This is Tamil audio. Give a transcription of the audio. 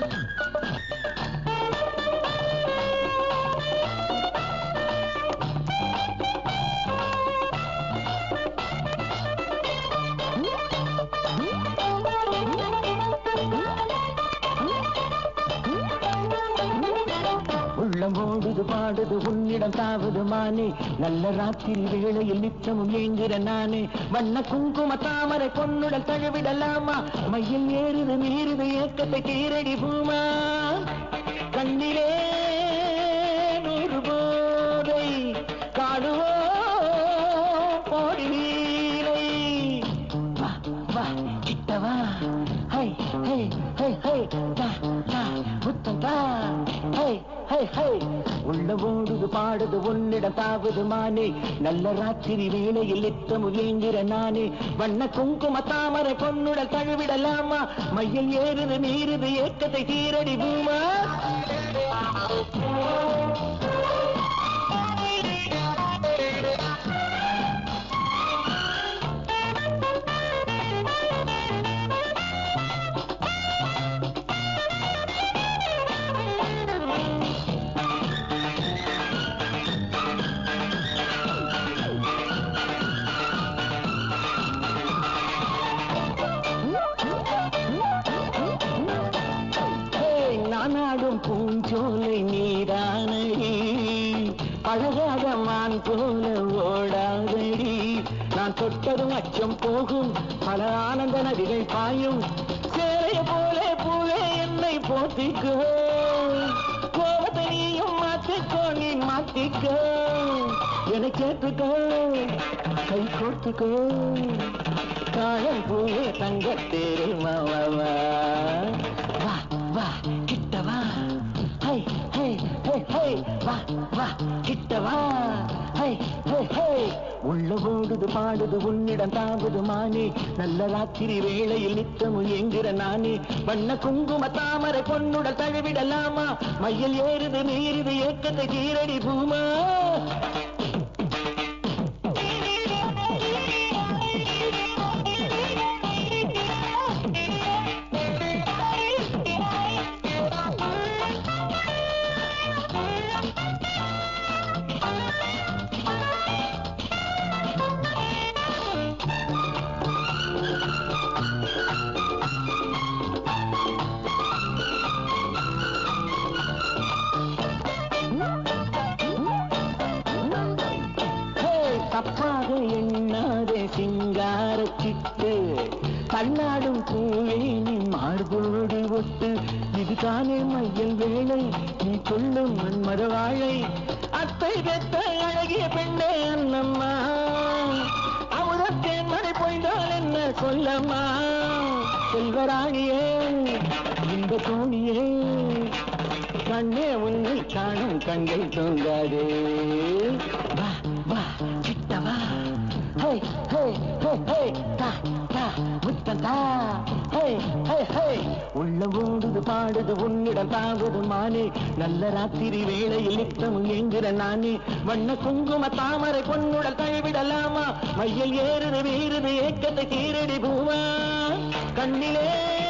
உள்ளம் ஓடுது பாடுது உன்னிடம் தாவது மானே நல்ல ராத்திரி வேளையில் நித்தமும் ஏங்குற நானே வண்ண குங்கும தாமரை பொன்னுடன் தழுவிடலாமா மையில் ஏறுது மீறுது ஏக்கத்தை கீரடி பூமா கண்ணிலே நூறு போதை காடுவோ போடி வீரை வா வா கிட்ட வா ஹை ஹை ஹை ஹை தா தா முத்தம் தா ஹை ஹை ஹை உள்ள ஓடுது பாடுது உன்னிடம் தாவது மானே நல்ல ராத்திரி வேளையில் நித்தம் ஏங்குற நானே வண்ண குங்கும தாமரை பொன்னுடல் தழுவிடலாமா மையில் ஏறுது மீறுது ஏக்கத்தை தீரடி பூமா ஏய், நானாடும் பூஞ்சோலை நீரானடி பழகாத மான் போல ஓடாதடி நான் தொட்டதும் அச்சம் போகும் பல ஆனந்த நதிகள் பாயும் சேலைய போல பூவே என்னை போத்திக்கோ கோபத்தை நீயும் மாத்திக்கோ நீ மாத்திக்கோ என்னை கேட்டுக்கோ கை கோர்த்துக்கோ காயம் பூவே தங்கத்தேரு மாவா வா வா கிட்ட வா ஹை ஹை ஹை ஹை வா வா கிட்ட வா ஹை ஹை ஹை உள்ள ஓடுது பாடுது உன்னிடம் தாவுது மானே நல்ல ராத்திரி வேளையில் நித்தமும் என்கிற நானே வண்ண குங்கும தாமரை பொன்னுடல் தழுவிடலாமா மையில் ஏறுது மீறுது ஏக்கத்தை கீரடி பூமா ஹே, தப்பாக எண்ணாதே சிங்கார சிட்டு கண்ணாடும் பூவே நீ மார்போடு ஒட்டு இதுதானே மையல் வேளை நீ சொல்லும் மன்மத வாழை அத்தை பெத்த அழகிய பெண்ணே அண்ணம்மா அமுதத்தேன் மழை பொய்ந்தால் என்ன சொல்லம்மா செல்வராணியே இந்த தோணியே கண்ணே உன்னை காணும் கண்கள் தூங்காதே வா வா கிட்ட வா ஹே ஹே ஹே ஹே தா தா முத்தம் தா ஹே ஹே ஹே உள்ள ஓடுது பாடுது உன்னிடம் தாவுது மானே நல்ல ராத்திரி வேளையில் நித்தமும் என்கிற நானே வண்ண குங்கும தாமரை பொன்னுடல் தழுவிடலாமா மையில் ஏறுது வீறுது ஏக்கத்தை கீரடி பூவா கண்ணிலே